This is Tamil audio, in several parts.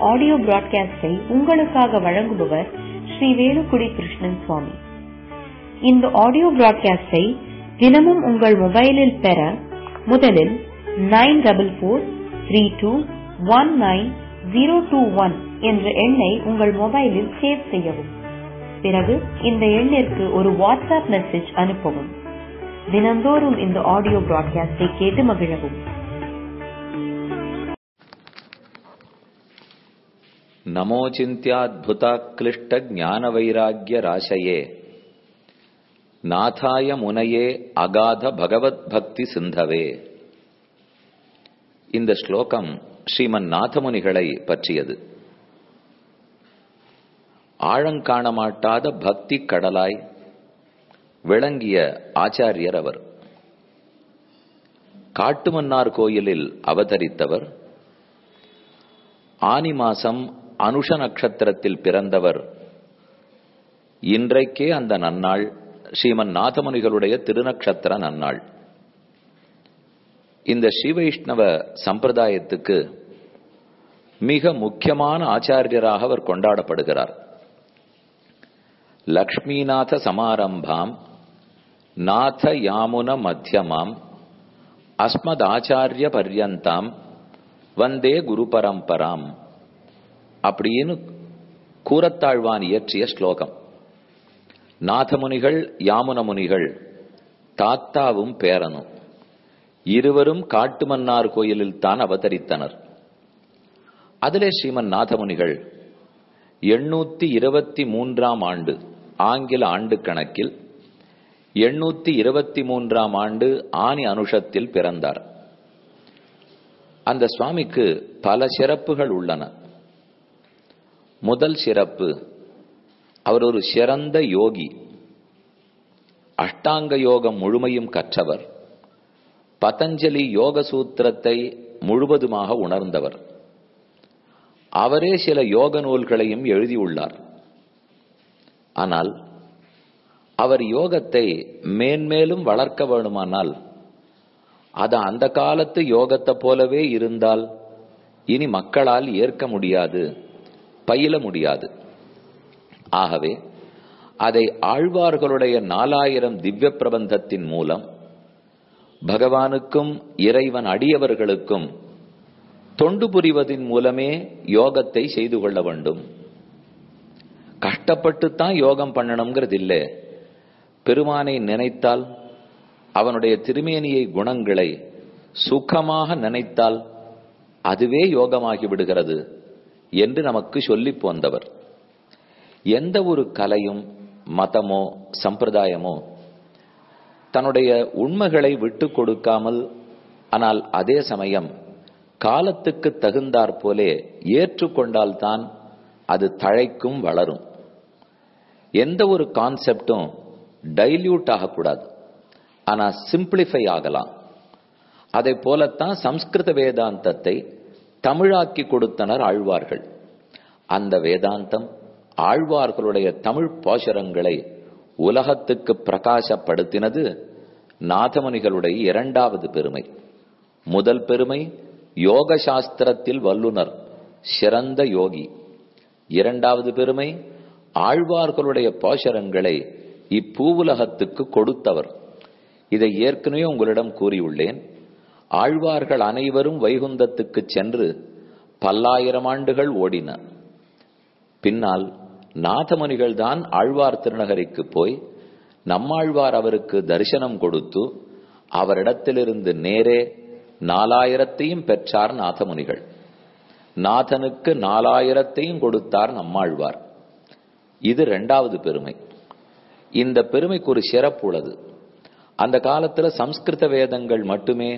ஆடியோ பிராட்காஸ்டை உங்களுக்காக வழங்குபவர் ஸ்ரீ வேலுக்குடி கிருஷ்ணன் சுவாமி இந்த ஆடியோ பிராட்காஸ்டை தினமும் உங்கள் மொபைலில் பெற முதலில் nine double four three two one nine zero two one என்ற எண்ணை உங்கள் மொபைலில் சேவ் செய்யவும் பிறகு இந்த எண்ணிற்கு ஒரு வாட்ஸ்அப் மெசேஜ் அனுப்பவும் தினந்தோறும் இந்த ஆடியோ பிராட்காஸ்டை கேட்டு மகிழவும் नमोचिन्त्याद्भुताक्लिष्टज्ञानवैराग्यराशये नाथाय முனையே அகாத பகவத் பக்தி சிந்தவே இந்த ஸ்லோகம் ஸ்ரீமன் நாதமுனிகளை பற்றியது ஆழங்காண மாட்டாத பக்தி கடலாய் விளங்கிய ஆச்சாரியர் அவர் காட்டுமன்னார் கோயிலில் அவதரித்தவர் ஆனி மாசம் அனுஷ நட்சத்திரத்தில் பிறந்தவர் இன்றைக்கே அந்த நன்னாள் ஸ்ரீமன் நாதமுனிகளுடைய திருநக்ஷத்திர நன்னாள் இந்த ஸ்ரீவைஷ்ணவ சம்பிரதாயத்துக்கு மிக முக்கியமான ஆச்சாரியராக அவர் கொண்டாடப்படுகிறார் லக்ஷ்மிநாத சமாரம்பாம் நாத யாமுன மத்தியமாம் அஸ்மத் ஆச்சாரிய பர்யந்தாம் வந்தே குரு பரம்பராம் அப்படின்னு கூரத்தாழ்வான் இயற்றிய ஸ்லோகம் நாதமுனிகள் யாமுன முனிகள் தாத்தாவும் பேரனும் இருவரும் காட்டுமன்னார் கோயிலில் தான் அவதரித்தனர் அதிலே ஸ்ரீமன் நாதமுனிகள் எண்ணூத்தி இருபத்தி மூன்றாம் ஆண்டு ஆங்கில ஆண்டு கணக்கில் எண்ணூத்தி இருபத்தி மூன்றாம் ஆண்டு ஆணி அனுஷத்தில் பிறந்தார் அந்த சுவாமிக்கு பல சிறப்புகள் உள்ளன முதல் சிறப்பு அவர் ஒரு சிறந்த யோகி அஷ்டாங்க யோகம் முழுமையும் கற்றவர் பதஞ்சலி யோக சூத்திரத்தை முழுவதுமாக உணர்ந்தவர் அவரே சில யோக நூல்களையும் எழுதியுள்ளார் ஆனால் அவர் யோகத்தை மேன்மேலும் வளர்க்க வேணுமானால் அது அந்த காலத்து யோகத்தை போலவே இருந்தால் இனி மக்களால் ஏற்க முடியாது பயில முடியாது ஆகவே அதை ஆழ்வார்களுடைய நாலாயிரம் திவ்ய பிரபந்தத்தின் மூலம் பகவானுக்கும் இறைவன் அடியவர்களுக்கும் தொண்டு புரிவதின் மூலமே யோகத்தை செய்து கொள்ள வேண்டும் கஷ்டப்பட்டு தான் யோகம் பண்ணணுங்கிறது இல்லை பெருமானை நினைத்தால் அவனுடைய திருமேனியை குணங்களை சுகமாக நினைத்தால் அதுவே யோகமாகி விடுகிறது என்று நமக்கு சொல்லி போந்தவர் எந்த ஒரு கலையும் மதமோ சம்பிரதாயமோ தன்னுடைய உண்மைகளை விட்டு கொடுக்காமல் ஆனால் அதே சமயம் காலத்துக்கு தகுந்தாற் போலே ஏற்றுக்கொண்டால்தான் அது தழைக்கும் வளரும் எந்த ஒரு கான்செப்டும் டைல்யூட் ஆகக்கூடாது ஆனா சிம்பிளிஃபை ஆகலாம் அதை போலத்தான் சம்ஸ்கிருத வேதாந்தத்தை தமிழாக்கி கொடுத்தனர் ஆழ்வார்கள் அந்த வேதாந்தம் ஆழ்வார்களுடைய தமிழ் பாசுரங்களை உலகத்துக்கு பிரகாசப்படுத்தினது நாதமுனிகளுடைய இரண்டாவது பெருமை முதல் பெருமை யோக சாஸ்திரத்தில் வல்லுனர் சிறந்த யோகி இரண்டாவது பெருமை ஆழ்வார்களுடைய பாசுரங்களை இப்பூவுலகத்துக்கு கொடுத்தவர் இதை ஏற்கனவே உங்களிடம் கூறியுள்ளேன் ஆழ்வார்கள் அனைவரும் வைகுந்தத்துக்கு சென்று பல்லாயிரம் ஆண்டுகள் ஓடின பின்னால் நாதமுனிகள் தான் ஆழ்வார் திருநகரிக்கு போய் நம்மாழ்வார் அவருக்கு தரிசனம் கொடுத்து அவரிடத்திலிருந்து நேரே நாலாயிரத்தையும் பெற்றார் நாதமுனிகள் நாதனுக்கு நாலாயிரத்தையும் கொடுத்தார் நம்மாழ்வார் இது இரண்டாவது பெருமை இந்த பெருமைக்கு ஒரு சிறப்பு உள்ளது அந்த காலத்துல சம்ஸ்கிருத வேதங்கள் மட்டுமே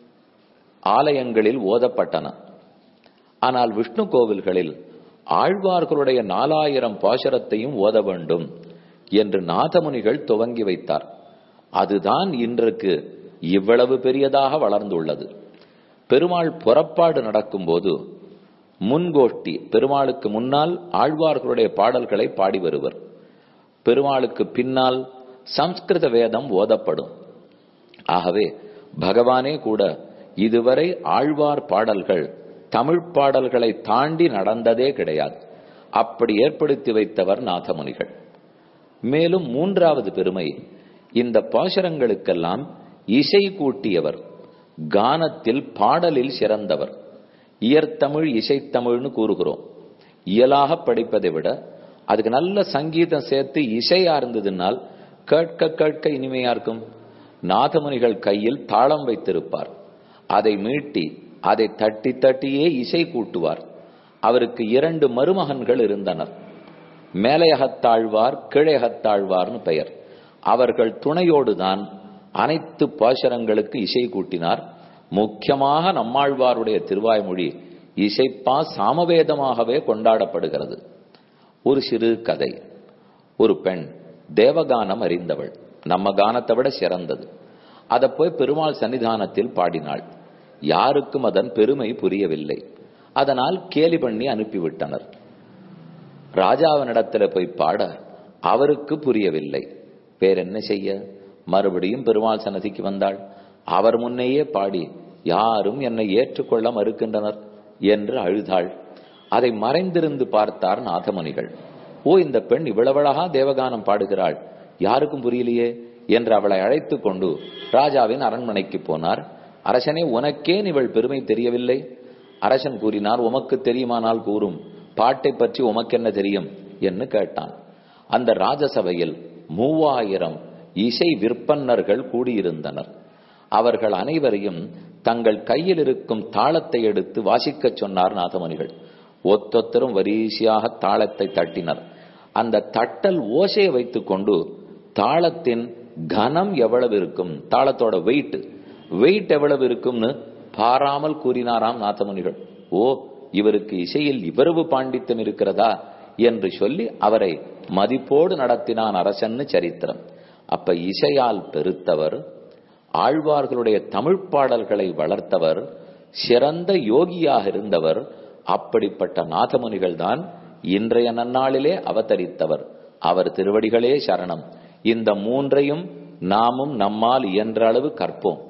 ஆலயங்களில் ஓதப்பட்டன ஆனால் விஷ்ணு கோவில்களில் ஆழ்வார்களுடைய நாலாயிரம் பாசரத்தையும் ஓத வேண்டும் என்று நாதமுனிகள் துவங்கி வைத்தார் அதுதான் இன்றைக்கு இவ்வளவு பெரியதாக வளர்ந்துள்ளது பெருமாள் புறப்பாடு நடக்கும்போது முன்கோஷ்டி பெருமாளுக்கு முன்னால் ஆழ்வார்களுடைய பாடல்களை பாடி வருவர் பெருமாளுக்கு பின்னால் சம்ஸ்கிருத வேதம் ஓதப்படும் ஆகவே பகவானே கூட இதுவரை ஆழ்வார் பாடல்கள் தமிழ் பாடல்களை தாண்டி நடந்ததே கிடையாது அப்படி ஏற்படுத்தி வைத்தவர் நாதமுனிகள் மேலும் மூன்றாவது பெருமை இந்த பாசுரங்களுக்கெல்லாம் இசை கூட்டியவர் கானத்தில் பாடலில் சிறந்தவர் இயற்தமிழ் இசைத்தமிழ்னு கூறுகிறோம் இயலாக படிப்பதை விட அதுக்கு நல்ல சங்கீதம் சேர்த்து இசையா இருந்ததுனால் கேட்க கேட்க இனிமையா இருக்கும் நாதமுனிகள் கையில் தாளம் வைத்திருப்பார் அதை மீட்டி அதை தட்டி தட்டியே இசை கூட்டுவார் அவருக்கு இரண்டு மருமகன்கள் இருந்தனர் மேலையகத்தாழ்வார் கீழையகத்தாழ்வார்னு பெயர் அவர்கள் துணையோடுதான் அனைத்து பாசரங்களுக்கு இசை கூட்டினார் முக்கியமாக நம்மாழ்வாருடைய திருவாய்மொழி இசைப்பா சாமவேதமாகவே கொண்டாடப்படுகிறது ஒரு சிறு கதை ஒரு பெண் தேவகானம் அறிந்தவள் நம்ம கானத்தை விட சிறந்தது அதை போய் பெருமாள் சன்னிதானத்தில் பாடினாள் யாருக்கும் அதன் பெருமை புரியவில்லை அதனால் கேலி பண்ணி அனுப்பிவிட்டனர் ராஜாவினிடத்துல போய் பாட அவருக்கு புரியவில்லை வேற என்ன செய்ய மறுபடியும் பெருமாள் சன்னதிக்கு வந்தாள் அவர் முன்னையே பாடி யாரும் என்னை ஏற்றுக்கொள்ள மறுக்கின்றனர் என்று அழுதாள் அதை மறைந்திருந்து பார்த்தார் நாதமுனிகள் ஓ இந்த பெண் இவ்வளவழகா தேவகானம் பாடுகிறாள் யாருக்கும் புரியலையே என்று அவளை அழைத்து கொண்டு ராஜாவின் அரண்மனைக்கு போனார் அரசனே உனக்கேன் இவள் பெருமை தெரியவில்லை அரசன் கூறினார் உமக்கு தெரியுமானால் கூறும் பாட்டை பற்றி உமக்கென்ன தெரியும் என்று கேட்டான் அந்த ராஜசபையில் மூவாயிரம் இசை விற்பன்னர்கள் கூடியிருந்தனர் அவர்கள் அனைவரையும் தங்கள் கையில் இருக்கும் தாளத்தை எடுத்து வாசிக்கச் சொன்னார் நாதமணிகள் ஒத்தொத்தரும் வரிசையாக தாளத்தை தட்டினர் அந்த தட்டல் ஓசையை வைத்துக்கொண்டு தாளத்தின் கனம் எவ்வளவு இருக்கும் தாளத்தோட வெயிட் வெயிட் எவ்வளவு இருக்கும்னு பாராமல் கூறினாராம் நாதமுனிகள் ஓ இவருக்கு இசையில் இவ்வளவு பாண்டித்யம் இருக்கிறதா என்று சொல்லி அவரை மதிப்போடு நடத்தினான் அரசன்னு சரித்திரம் அப்ப இசையால் பெருத்தவர் ஆழ்வார்களுடைய தமிழ் பாடல்களை வளர்த்தவர் சிறந்த யோகியாக இருந்தவர் அப்படிப்பட்ட நாதமுனிகள் தான் இன்றைய நன்னாளிலே அவதரித்தவர் அவர் திருவடிகளே சரணம் இந்த மூன்றையும் நாமும் நம்மால் இயன்ற அளவு கற்போம்